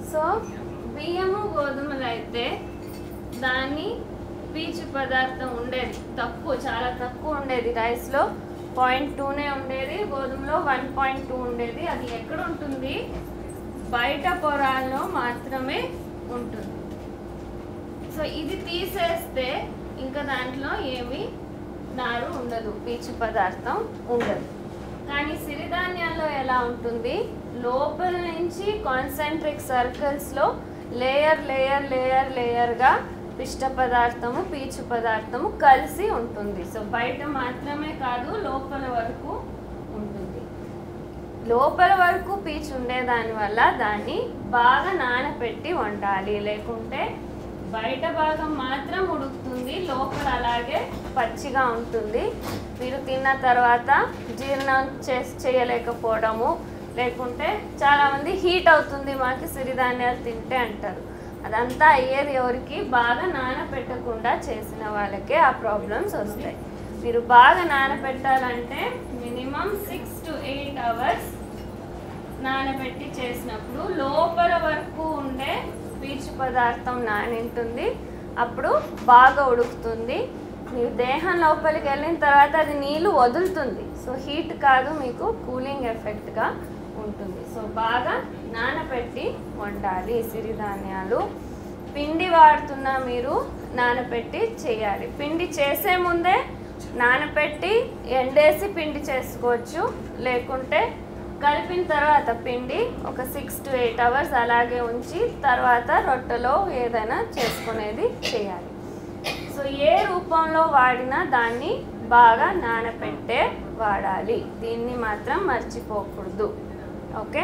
So బియ్యము గోధుమలు అయితే దాన్ని పీచు పదార్థం ఉండేది తక్కువ చాలా తక్కువ ఉండేది రైస్లో పాయింట్ టూనే ఉండేది గోధుమలో వన్ పాయింట్ టూ ఉండేది అది ఎక్కడ ఉంటుంది బయట పొరాల్లో మాత్రమే ఉంటుంది సో ఇది తీసేస్తే ఇంకా దాంట్లో ఏమి నారు ఉండదు పీచు పదార్థం ఉండదు కానీ సిరిధాన్యాల్లో ఎలా ఉంటుంది లోపల నుంచి కాన్సెంట్రిక్ సర్కిల్స్లో లేయర్ లేయర్ లేయర్ లేయర్గా పిష్ట పదార్థము పీచు పదార్థము కలిసి ఉంటుంది సో బయట మాత్రమే కాదు లోపల వరకు ఉంటుంది లోపల వరకు పీచు ఉండేదాని వల్ల దాన్ని బాగా నానపెట్టి వండాలి లేకుంటే బయట భాగం మాత్రం ఉడుకుతుంది లోపల అలాగే పచ్చిగా ఉంటుంది మీరు తిన్న తర్వాత జీర్ణం చేసి చేయలేకపోవడము లేకుంటే చాలామంది హీట్ అవుతుంది మాకు సిరిధాన్యాలు తింటే అంటారు అదంతా అయ్యేది ఎవరికి బాగా నానపెట్టకుండా చేసిన వాళ్ళకే ఆ ప్రాబ్లమ్స్ వస్తాయి మీరు బాగా నానపెట్టాలంటే minimum six to eight hours నానబెట్టి చేసినప్పుడు లోపల వరకు ఉండే పీచు పదార్థం నానింటుంది అప్పుడు బాగా ఉడుకుతుంది మీరు దేహం లోపలికి వెళ్ళిన తర్వాత అది నీళ్ళు వదులుతుంది సో హీట్ కాదు మీకు కూలింగ్ ఎఫెక్ట్గా ఉంటుంది సో బాగా నానబెట్టి వండాలి సిరిధాన్యాలు పిండి వాడుతున్నా మీరు నానబెట్టి చేయాలి పిండి చేసే ముందే నానబెట్టి ఎండేసి పిండి చేసుకోవచ్చు లేకుంటే కలిపిన తర్వాత పిండి ఒక సిక్స్ టు ఎయిట్ అవర్స్ అలాగే ఉంచి తర్వాత రొట్టెలో ఏదైనా చేసుకునేది చేయాలి సో ఏ రూపంలో వాడినా దాన్ని బాగా నానపెట్టే వాడాలి దీన్ని మాత్రం మర్చిపోకూడదు okay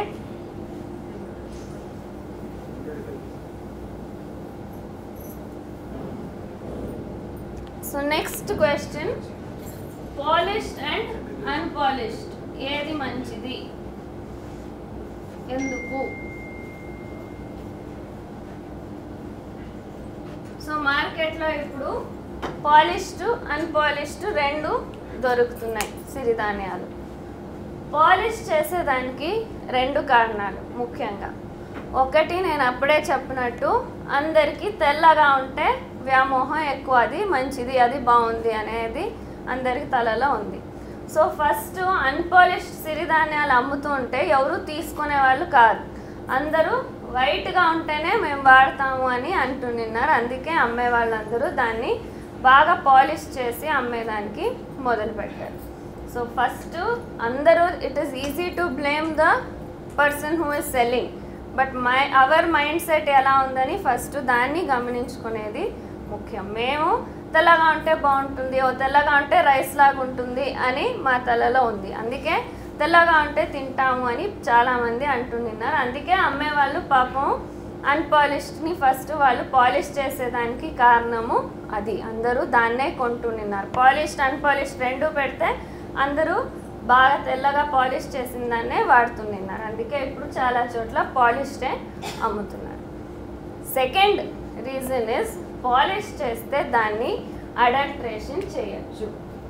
so next question polished and unpolished ఏది మంచిది ఎందుకు సో మార్కెట్లో ఇప్పుడు పాలిష్డ్ అన్పాలిష్డ్ రెండు దొరుకుతున్నాయి సిరిధాన్యాలు పాలిష్ చేసేదానికి రెండు కారణాలు ముఖ్యంగా ఒకటి నేను అప్పుడే చెప్పినట్టు అందరికీ తెల్లగా ఉంటే వ్యామోహం ఎక్కువ అది మంచిది అది బాగుంది అనేది అందరికి తలలో ఉంది సో ఫస్ట్ అన్పాలిష్డ్ సిరిధాన్యాలు అమ్ముతూ ఉంటే ఎవరు తీసుకునే వాళ్ళు కాదు అందరూ వైట్గా ఉంటేనే మేము వాడతాము అని అంటున్నారు అందుకే అమ్మే వాళ్ళందరూ దాన్ని బాగా పాలిష్ చేసి అమ్మేదానికి మొదలుపెట్టారు సో ఫస్ట్ అందరూ it is easy to blame the person who is selling but my our mindset ఎలా ఉందని ఫస్ట్ దాన్ని గమనించుకునేది ముఖ్యం మేము తెల్లగా ఉంటే బాగుంటుంది ఓ తెల్లగా ఉంటే రైస్ లాగా ఉంటుంది అని మా తలలో ఉంది అందుకే తెల్లగా ఉంటే తింటాము అని చాలామంది అంటున్నారు అందుకే అమ్మేవాళ్ళు పాపం అన్పాలిష్డ్ని ఫస్ట్ వాళ్ళు పాలిష్ చేసేదానికి కారణము అది అందరూ దాన్నే కొంటున్నారు పాలిష్డ్ అన్పాలిష్డ్ రెండు పెడితే అందరూ బాగా తెల్లగా పాలిష్ చేసిన దాన్నే వాడుతున్నారు అందుకే ఇప్పుడు చాలా చోట్ల పాలిష్డే అమ్ముతున్నారు సెకండ్ రీజన్ ఇస్ పాలిష్ చేస్తే దాన్ని అడల్ట్రేషన్ చేయొచ్చు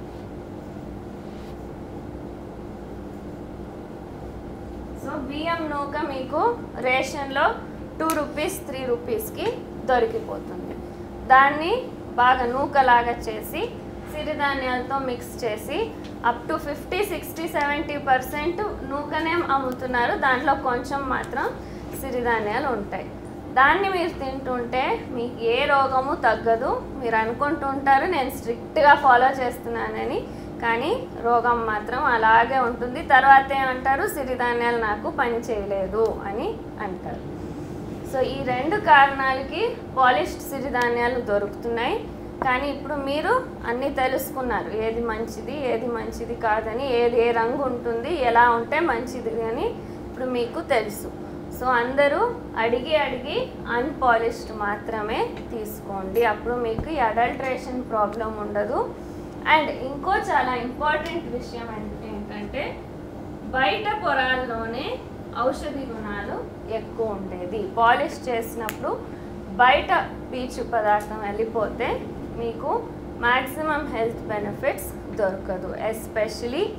సో బియ్యం నూక మీకు రేషన్లో టూ రూపీస్ త్రీ రూపీస్కి దొరికిపోతుంది దాన్ని బాగా నూకలాగా చేసి సిరిధాన్యాలతో మిక్స్ చేసి up to fifty sixty seventy percent నూకనే అమ్ముతున్నారు దాంట్లో కొంచెం మాత్రం సిరిధాన్యాలు ఉంటాయి దాన్ని మీరు తింటుంటే మీకు ఏ రోగము తగ్గదు మీరు అనుకుంటూ ఉంటారు నేను స్ట్రిక్ట్గా ఫాలో చేస్తున్నానని కానీ రోగం మాత్రం అలాగే ఉంటుంది తర్వాత ఏమంటారు సిరిధాన్యాలు నాకు పని చేయలేదు అని అంటారు సో ఈ రెండు కారణాలకి పాలిష్డ్ సిరిధాన్యాలు దొరుకుతున్నాయి కానీ ఇప్పుడు మీరు అన్నీ తెలుసుకున్నారు ఏది మంచిది ఏది మంచిది కాదని ఏది ఏ రంగు ఉంటుంది ఎలా ఉంటే మంచిది అని ఇప్పుడు మీకు తెలుసు సో అందరూ అడిగి అడిగి అన్పాలిష్డ్ మాత్రమే తీసుకోండి అప్పుడు మీకు ఈ అడల్ట్రేషన్ ప్రాబ్లం ఉండదు అండ్ ఇంకో చాలా ఇంపార్టెంట్ విషయం అంటే ఏంటంటే బయట పొరాల్లోనే ఔషధి గుణాలు ఎక్కువ ఉండేది పాలిష్ చేసినప్పుడు బయట పీచు పదార్థం వెళ్ళిపోతే మీకు మ్యాక్సిమం హెల్త్ బెనిఫిట్స్ దొరకదు ఎస్పెషలీ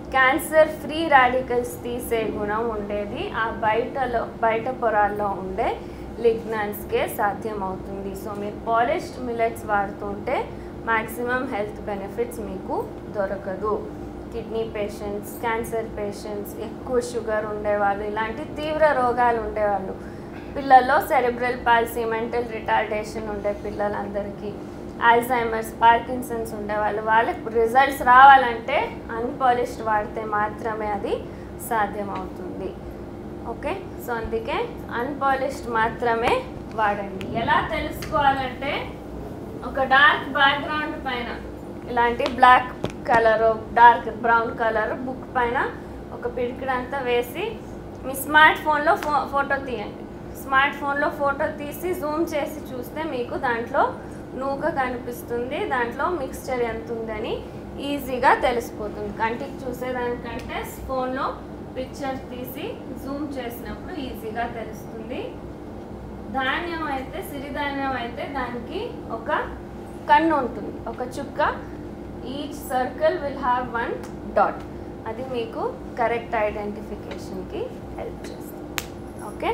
క్యాన్సర్ ఫ్రీ రాడికల్స్ తీసే గుణం ఉండేది ఆ బయటలో బయట పొరాల్లో ఉండే లిగ్నాన్స్కే సాధ్యమవుతుంది సో మీరు పాలిష్డ్ మిల్లెట్స్ వాడుతుంటే మ్యాక్సిమం హెల్త్ బెనిఫిట్స్ మీకు దొరకదు కిడ్నీ పేషెంట్స్ క్యాన్సర్ పేషెంట్స్ ఎక్కువ షుగర్ ఉండేవాళ్ళు ఇలాంటి తీవ్ర రోగాలు ఉండేవాళ్ళు పిల్లల్లో సెరిబ్రల్ పాలసీ మెంటల్ రిటార్డేషన్ ఉండే పిల్లలందరికీ ఆల్జైమర్స్ పార్కిన్సన్స్ ఉండేవాళ్ళు వాళ్ళకి రిజల్ట్స్ రావాలంటే అన్పాలిష్డ్ వాడితే మాత్రమే అది సాధ్యమవుతుంది ఓకే సో అందుకే అన్పాలిష్డ్ మాత్రమే వాడండి ఎలా తెలుసుకోవాలంటే ఒక డార్క్ బ్యాక్గ్రౌండ్ పైన ఇలాంటి black colour dark brown colour book పైన ఒక పిడికిడంతా వేసి మీ స్మార్ట్ ఫోన్లో ఫో ఫోటో తీయండి స్మార్ట్ ఫోన్లో ఫోటో తీసి జూమ్ చేసి చూస్తే మీకు దాంట్లో నూక కనిపిస్తుంది దాంట్లో మిక్స్చర్ ఎంత ఉందని ఈజీగా తెలిసిపోతుంది కంటికి చూసేదానికంటే ఫోన్లో పిక్చర్ తీసి జూమ్ చేసినప్పుడు ఈజీగా తెలుస్తుంది ధాన్యం అయితే సిరిధాన్యం అయితే దానికి ఒక కన్ను ఉంటుంది ఒక చుక్క each circle will have one dot అది మీకు కరెక్ట్ ఐడెంటిఫికేషన్కి హెల్ప్ చేస్తుంది ఓకే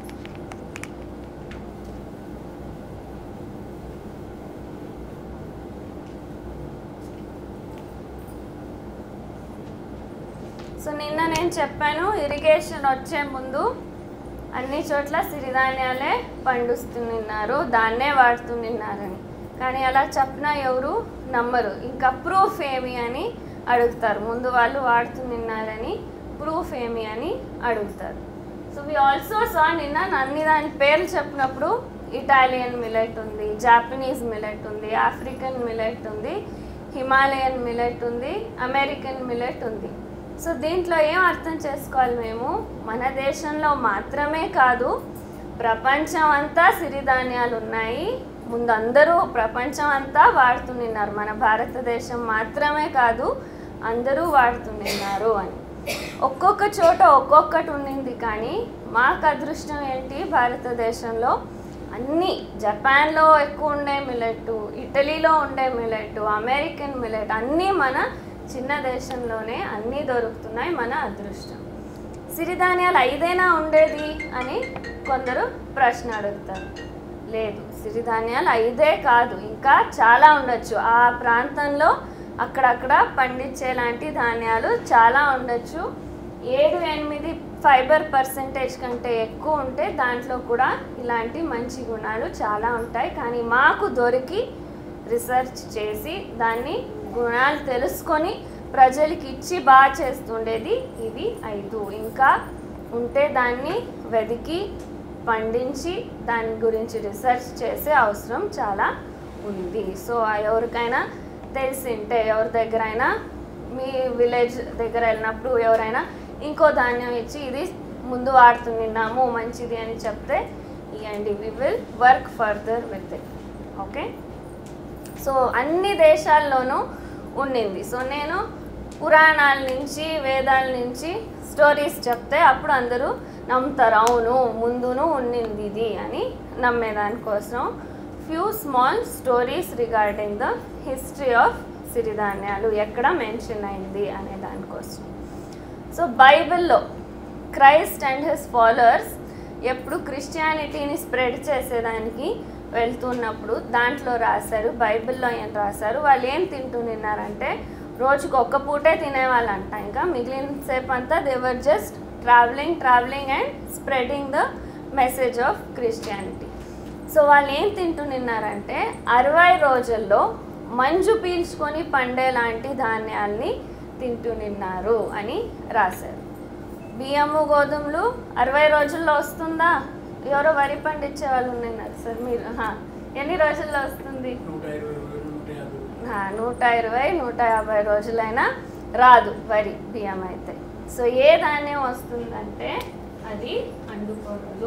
సో నిన్న నేను చెప్పాను ఇరిగేషన్ వచ్చే ముందు అన్ని చోట్ల సిరిధాన్యాలే పండిస్తున్నారు దాన్నే వాడుతున్నారని కానీ అలా చెప్పినా ఎవరు నమ్మరు ఇంకా ప్రూఫ్ ఏమి అని అడుగుతారు ముందు వాళ్ళు వాడుతున్నారని ప్రూఫ్ ఏమి అని అడుగుతారు సో వి ఆల్సో సా నిన్న అన్ని దాని పేర్లు చెప్పినప్పుడు ఇటాలియన్ మిలెట్ ఉంది జాపనీస్ మిలెట్ ఉంది ఆఫ్రికన్ మిలెట్ ఉంది హిమాలయన్ మిలెట్ ఉంది అమెరికన్ మిలెట్ ఉంది సో దీంట్లో ఏం అర్థం చేసుకోవాలి మేము మన దేశంలో మాత్రమే కాదు ప్రపంచం అంతా సిరిధాన్యాలు ఉన్నాయి ముందు అందరూ ప్రపంచం అంతా వాడుతున్నారు మన భారతదేశం మాత్రమే కాదు అందరూ వాడుతున్నారు అని ఒక్కొక్క చోట ఒక్కొక్కటి ఉండింది కానీ మాకు అదృష్టం ఏంటి భారతదేశంలో అన్నీ జపాన్లో ఎక్కువ ఉండే మిలెట్ ఇటలీలో ఉండే మిలెట్ అమెరికన్ మిలెట్ అన్నీ మన చిన్న దేశంలోనే అన్నీ దొరుకుతున్నాయి మన అదృష్టం సిరిధాన్యాలు ఐదైనా ఉండేది అని కొందరు ప్రశ్న అడుగుతారు లేదు సిరిధాన్యాలు ఐదే కాదు ఇంకా చాలా ఉండొచ్చు ఆ ప్రాంతంలో అక్కడక్కడ పండించేలాంటి ధాన్యాలు చాలా ఉండొచ్చు ఏడు ఎనిమిది ఫైబర్ పర్సంటేజ్ కంటే ఎక్కువ ఉంటే దాంట్లో కూడా ఇలాంటి మంచి గుణాలు చాలా ఉంటాయి కానీ మాకు దొరికి రీసెర్చ్ చేసి దాన్ని గుణాలు తెలుసుకొని ప్రజలకి ఇచ్చి బాగా చేస్తుండేది ఇవి ఐదు ఇంకా ఉంటే దాన్ని వెతికి పండించి దాని గురించి రీసెర్చ్ చేసే అవసరం చాలా ఉంది సో ఎవరికైనా తెలిసింటే ఎవరి దగ్గర అయినా మీ విలేజ్ దగ్గర వెళ్ళినప్పుడు ఎవరైనా ఇంకో ధాన్యం ఇచ్చి ఇది ముందు వాడుతున్నాము మంచిది అని చెప్తే ఇవ్వండి we will work further with it okay so అన్ని దేశాల్లోనూ ఉండింది సో నేను పురాణాల నుంచి వేదాల నుంచి స్టోరీస్ చెప్తే అప్పుడు అందరూ నమ్ముతారు అవును ముందును ఉండింది ఇది అని నమ్మేదానికోసం few small stories regarding the history of సిరిధాన్యాలు ఎక్కడ మెన్షన్ అయింది అనే దానికోసం సో బైబిల్లో క్రైస్ట్ అండ్ హిస్ ఫాలోవర్స్ ఎప్పుడు క్రిస్టియానిటీని స్ప్రెడ్ చేసేదానికి వెళ్తున్నప్పుడు దాంట్లో రాశారు బైబిల్లో ఏం రాశారు వాళ్ళు ఏం తింటున్నారంటే రోజుకు ఒక్క పూటే తినేవాళ్ళంట ఇంకా మిగిలిన సేపు అంతా they were just travelling travelling and spreading the message of Christianity so వాళ్ళు ఏం తింటున్నారంటే అరవై రోజుల్లో మంజు పీల్చుకొని పండేలాంటి ధాన్యాల్ని తింటున్నారు అని రాశారు బియ్యము గోధుమలు అరవై రోజుల్లో వస్తుందా ఎవరో వరి పండించే వాళ్ళు ఉన్నారు సార్ మీరు హా. ఎన్ని రోజుల్లో వస్తుంది నూట ఇరవై నూట యాభై హా, నూట ఇరవై నూట యాభై రోజులైనా రాదు వరి బియ్యం అయితే సో ఏ ధాన్యం వస్తుందంటే అది అండుకోరలు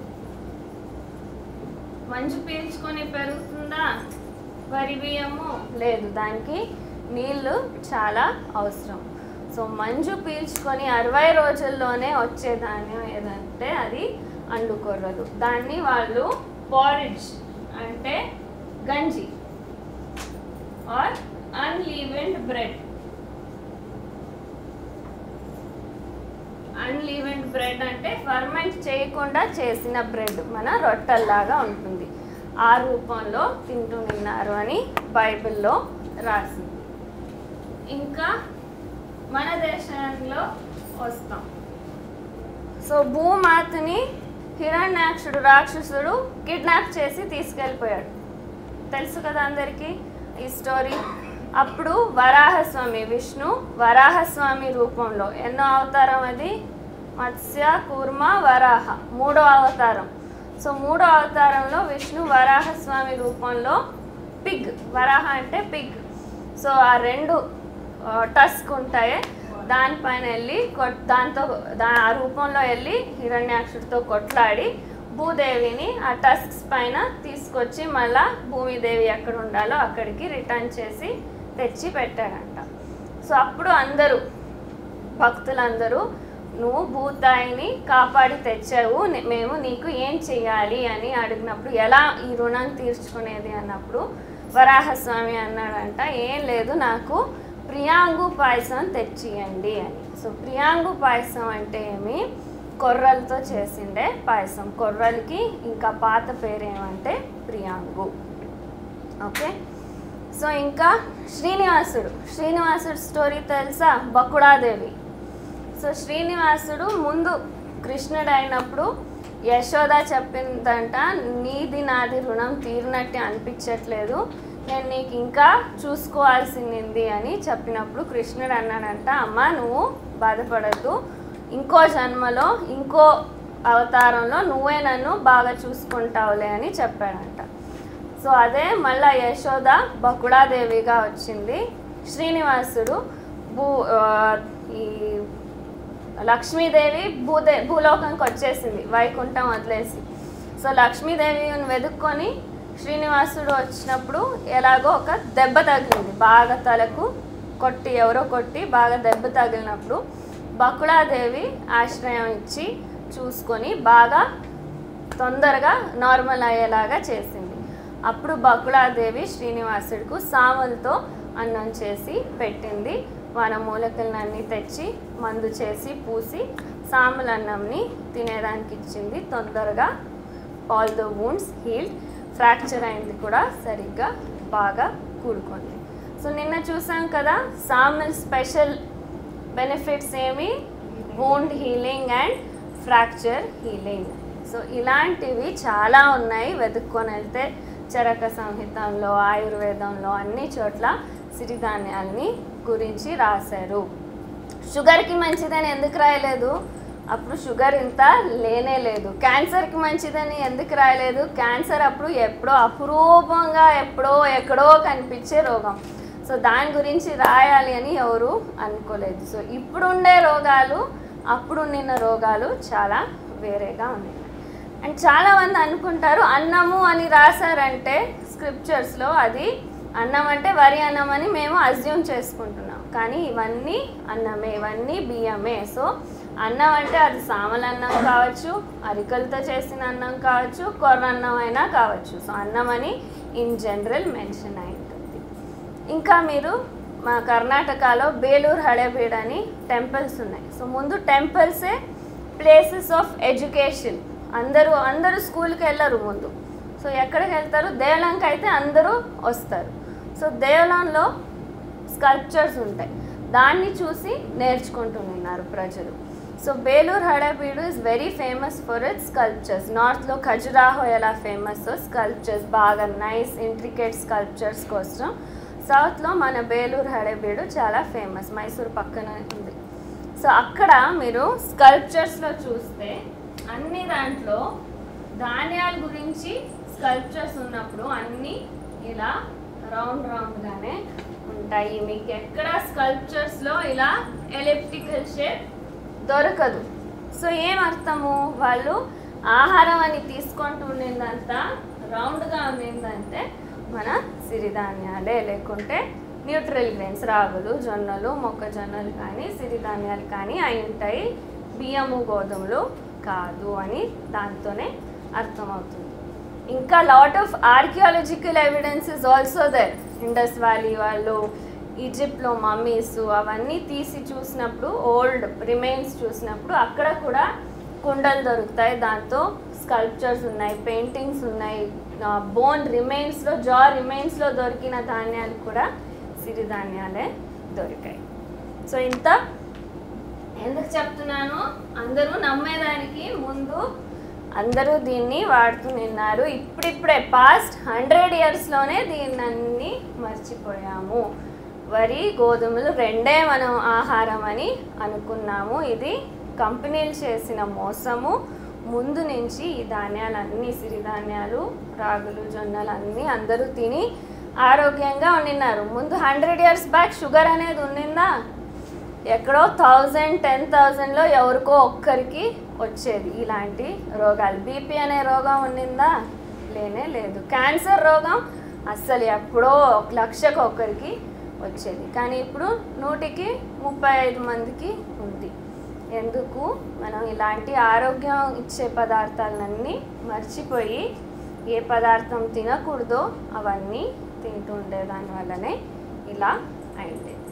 మంచు పీల్చుకొని పెరుగుతుందా వరి బియ్యము లేదు దానికి నీళ్ళు చాలా అవసరం సో మంజు పీల్చుకొని అరవై రోజుల్లోనే వచ్చే ధాన్యం ఏదంటే అది అండుకొర్రలు దాన్ని వాళ్ళు పారిడ్జ్ అంటే గంజి or unleavened bread unleavened bread అంటే ఫర్మెంట్ చేయకుండా చేసిన బ్రెడ్ మన రొట్టెల్లాగా ఉంటుంది ఆ రూపంలో తింటూ నిన్నారు అని బైబిల్లో రాసింది ఇంకా మన దేశంలో వస్తాం సో భూమాతని హిరణ్యాక్షుడు రాక్షసుడు కిడ్నాప్ చేసి తీసుకెళ్ళిపోయాడు తెలుసు కదా అందరికీ ఈ స్టోరీ అప్పుడు వరాహస్వామి విష్ణు వరాహస్వామి రూపంలో ఎన్నో అవతారం అది మత్స్య కూర్మ వరాహ మూడో అవతారం సో మూడో అవతారంలో విష్ణు వరాహస్వామి రూపంలో పిగ్ వరాహ అంటే పిగ్ సో ఆ రెండు టస్క్ ఉంటాయి దానిపైన వెళ్ళి కొట్ దాంతో దా ఆ రూపంలో వెళ్ళి హిరణ్యాక్షుడితో కొట్లాడి భూదేవిని ఆ టస్క్స్ పైన తీసుకొచ్చి మళ్ళా భూమిదేవి ఎక్కడ ఉండాలో అక్కడికి రిటర్న్ చేసి తెచ్చి పెట్టాడంట సో అప్పుడు అందరూ భక్తులందరూ నువ్వు భూతాయిని కాపాడి తెచ్చావు నే- మేము నీకు ఏం చెయ్యాలి అని అడిగినప్పుడు ఎలా ఈ రుణం తీర్చుకునేది అన్నప్పుడు వరాహస్వామి అన్నాడంట ఏం లేదు నాకు ప్రియాంగు పాయసం తెచ్చియండి అని సో ప్రియాంగు పాయసం అంటే ఏమి కొర్రలతో చేసిండే పాయసం కొర్రలకి ఇంకా పాత పేరు ఏమంటే ప్రియాంగు ఓకే సో ఇంకా శ్రీనివాసుడు శ్రీనివాసుడు స్టోరీ తెలుసా బకుడాదేవి సో శ్రీనివాసుడు ముందు కృష్ణుడు అయినప్పుడు యశోద చెప్పిందంట నీది నాది రుణం తీరినట్టే అనిపించట్లేదు నేను నీకు ఇంకా చూసుకోవాల్సింది అని చెప్పినప్పుడు కృష్ణుడు అన్నాడంట అమ్మ నువ్వు బాధపడద్దు ఇంకో జన్మలో ఇంకో అవతారంలో నువ్వే నన్ను బాగా చూసుకుంటావులే అని చెప్పాడంట సో అదే మళ్ళా యశోద బకుడాదేవిగా వచ్చింది శ్రీనివాసుడు భూ ఆ, ఈ లక్ష్మీదేవి భూదే భూలోకంకి వచ్చేసింది వైకుంఠం వదిలేసి సో లక్ష్మీదేవిని వెతుక్కొని శ్రీనివాసుడు వచ్చినప్పుడు ఎలాగో ఒక దెబ్బ తగిలింది బాగా తలకు కొట్టి ఎవరో కొట్టి బాగా దెబ్బ తగిలినప్పుడు బకుళాదేవి ఆశ్రయం ఇచ్చి చూసుకొని బాగా తొందరగా నార్మల్ అయ్యేలాగా చేసింది అప్పుడు బకుళాదేవి శ్రీనివాసుడికి సామలతో అన్నం చేసి పెట్టింది వన మూలకలన్నీ తెచ్చి మందు చేసి పూసి సామల అన్నంని తినేదానికి ఇచ్చింది తొందరగా all the wounds healed fracture అయింది కూడా సరిగ్గా బాగా కూడుకుంది సో నిన్న చూసాం కదా సామల్ స్పెషల్ బెనిఫిట్స్ ఏమి wound healing and fracture healing so ఇలాంటివి చాలా ఉన్నాయి వెతుక్కొని వెళ్తే చరక సంహితంలో ఆయుర్వేదంలో అన్ని చోట్ల సిరిధాన్యాల్ని గురించి రాశారు షుగర్కి మంచిదని ఎందుకు రాయలేదు అప్పుడు షుగర్ ఇంత లేనే లేదు క్యాన్సర్కి మంచిదని ఎందుకు రాయలేదు క్యాన్సర్ అప్పుడు ఎప్పుడో అపురూపంగా ఎప్పుడో ఎక్కడో కనిపించే రోగం సో దాని గురించి రాయాలి అని ఎవరు అనుకోలేదు సో ఇప్పుడుండే రోగాలు అప్పుడు నిన్న రోగాలు చాలా వేరేగా ఉన్నాయి అండ్ చాలామంది అనుకుంటారు అన్నము అని రాశారంటే స్క్రిప్చర్స్లో అది అన్నం అంటే వరి అన్నం అని మేము అజ్యూమ్ చేసుకుంటున్నాం కానీ ఇవన్నీ అన్నమే ఇవన్నీ బియ్యమే సో అన్నం అంటే అది సామల అన్నం కావచ్చు అరికలతో చేసిన అన్నం కావచ్చు కొర్ర అన్నం అయినా కావచ్చు సో అన్నం అని ఇన్ జనరల్ మెన్షన్ అయి ఉంటుంది ఇంకా మీరు మా కర్ణాటకలో బేలూరు హళేబీడ్ అని టెంపుల్స్ ఉన్నాయి సో ముందు టెంపుల్సే ప్లేసెస్ ఆఫ్ ఎడ్యుకేషన్ అందరూ అందరూ స్కూల్కి వెళ్ళరు ముందు సో ఎక్కడికి వెళ్తారు దేవలంకి అయితే అందరూ వస్తారు సో దేవలంలో స్కల్ప్చర్స్ ఉంటాయి దాన్ని చూసి నేర్చుకుంటున్నారు ప్రజలు so Belur Halebidu is very famous for its sculptures నార్త్లో ఖజురాహో ఎలా ఫేమస్ స్కల్ప్చర్స్ బాగా నైస్ ఇంట్రికేట్ స్కల్ప్చర్స్ కోసం సౌత్లో మన బేలూరు హడబీడు చాలా ఫేమస్ మైసూర్ పక్కన ఉంది సో అక్కడ మీరు స్కల్ప్చర్స్లో చూస్తే అన్ని దాంట్లో ధాన్యాల గురించి స్కల్ప్చర్స్ ఉన్నప్పుడు అన్నీ ఇలా రౌండ్ రౌండ్గానే ఉంటాయి మీకు ఎక్కడ స్కల్ప్చర్స్లో ఇలా ఎలిప్టికల్ షేప్ దొరకదు సో ఏం అర్థము వాళ్ళు ఆహారం అని తీసుకుంటూ ఉండిందంతా రౌండ్గా ఉండిందంటే మన సిరిధాన్యాలే లేకుంటే న్యూట్రల్ గ్రెయిన్స్ రాగులు జొన్నలు మొక్కజొన్నలు కానీ సిరిధాన్యాలు కానీ అయి ఉంటాయి బియ్యము గోధుమలు కాదు అని దాంతోనే అర్థమవుతుంది ఇంకా lot of archaeological evidence is also there Indus valley వాళ్ళు ఈజిప్ట్లో మమ్మీస్ అవన్నీ తీసి చూసినప్పుడు ఓల్డ్ రిమైన్స్ చూసినప్పుడు అక్కడ కూడా కుండలు దొరుకుతాయి దాంతో స్కల్ప్చర్స్ ఉన్నాయి పెయింటింగ్స్ ఉన్నాయి బోన్ రిమైన్స్లో జా రిమైన్స్లో దొరికిన ధాన్యాలు కూడా సిరిధాన్యాలే దొరికాయి సో ఇంత ఎందుకు చెప్తున్నాను అందరూ నమ్మేదానికి ముందు అందరూ దీన్ని వాడుతూ నిన్నారు ఇప్పుడిప్పుడే పాస్ట్ హండ్రెడ్ ఇయర్స్లోనే దీన్ని మర్చిపోయాము వరి గోధుమలు రెండే మనం ఆహారం అని అనుకున్నాము ఇది కంపెనీలు చేసిన మోసము ముందు నుంచి ఈ ధాన్యాలన్నీ సిరిధాన్యాలు రాగులు జొన్నలు అన్నీ అందరూ తిని ఆరోగ్యంగా ఉండినారు ముందు హండ్రెడ్ ఇయర్స్ బ్యాక్ షుగర్ అనేది ఉండిందా ఎక్కడో థౌజండ్ టెన్ థౌజండ్లో ఎవరికో ఒక్కరికి వచ్చేది ఇలాంటి రోగాలు బీపీ అనే రోగం ఉండిందా లేనే లేదు క్యాన్సర్ రోగం అస్సలు ఎప్పుడో ఒక లక్షకు ఒక్కరికి వచ్చేది కానీ ఇప్పుడు నూటికి ముప్పై ఐదు మందికి ఉంది ఎందుకు మనం ఇలాంటి ఆరోగ్యం ఇచ్చే పదార్థాలన్నీ మర్చిపోయి ఏ పదార్థం తినకూడదో అవన్నీ తింటూ ఉండే దాని వల్లనే ఇలా అయింది